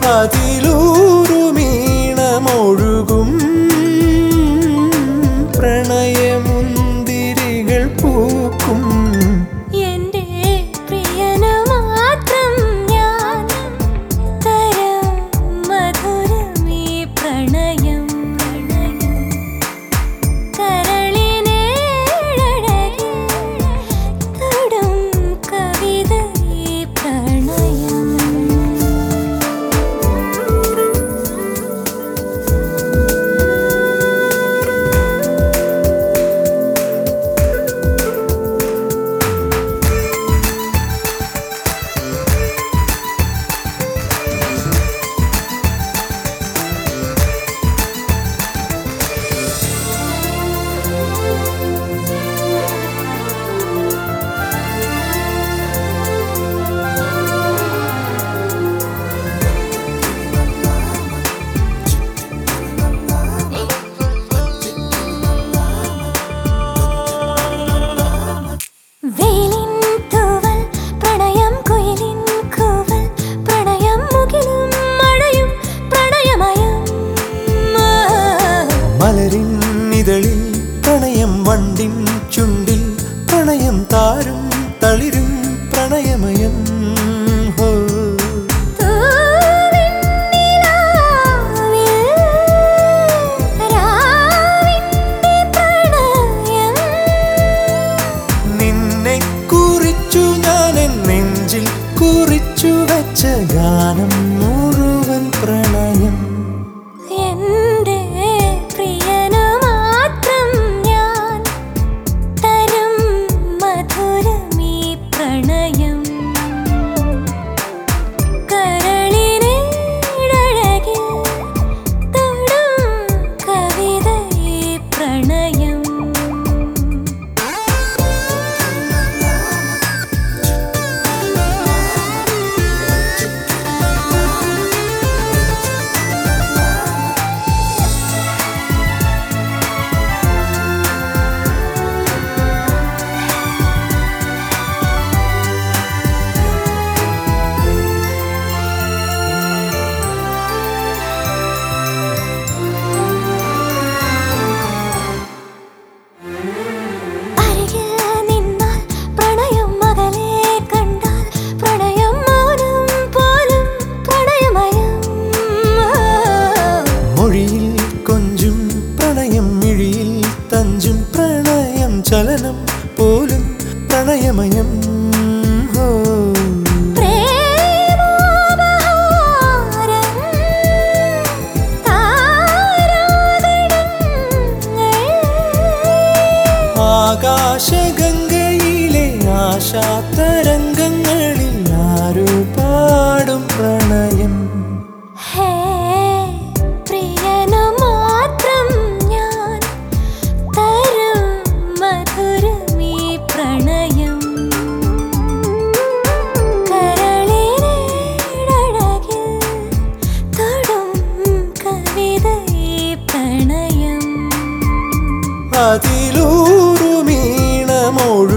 അതിലൂറുമീണമൊഴുകും പ്രണയമുന്തിരികൾ പൂക്കും എന്റെ പ്രിയനു മാത്രം ഞാൻ തരം മധുരമീ പ്രണയം കരളിനേഴഴകിൽ തൊടും കവിത ഈ പ്രണയം വെയിലിൻ തൂവൽ പ്രണയം കുയിലിൻ കൂവൽ പ്രണയം മുകിലും മഴയും പ്രണയമയം മലരിൻ ഇതളിൽ പ്രണയം വണ്ടിൻ ചുണ്ടിൽ പ്രണയം താരും തളിരും പ്രണയമയം ഹോ തൂവിൻ നിലാവിൽ രാവിന്റെ പ്രണയം നിന്നെ കുറിച്ചു ഞാൻ എൻ നെഞ്ചിൽ കുറിച്ചു വെച്ച ഗാനം മുഴുവൻ പ്രണയം എന്റെ പ്രിയനു മാത്രം ഞാൻ തരും മധുരമീ പ്രണയം കരളിനേഴഴകിൽ തൊടും കവിത ഈ പ്രണയം അരികിൽ നിന്നാൽ പ്രണയം മകളെ കണ്ടാൽ പ്രണയം മൗനം പോലും പ്രണയമയം മൊഴിയിൽ കൊഞ്ചും പ്രണയം മിഴിയിൽ തഞ്ചും പ്രണയം ചലനം പോലും പ്രണയമയം ഹോ പ്രേമോപഹാരം താരാഗണങ്ങൾ ആകാശഗംഗയിലെ ആശാതരംഗങ്ങളിൽ ആരു പാടും പ്രണയം ഹേ പ്രിയനു മാത്രം ഞാൻ തരും മധുരമീ പ്രണയം കരളിനേഴഴകിൽ തൊടും കവിത ഈ പ്രണയം അതിലൂറുമീണമൊഴു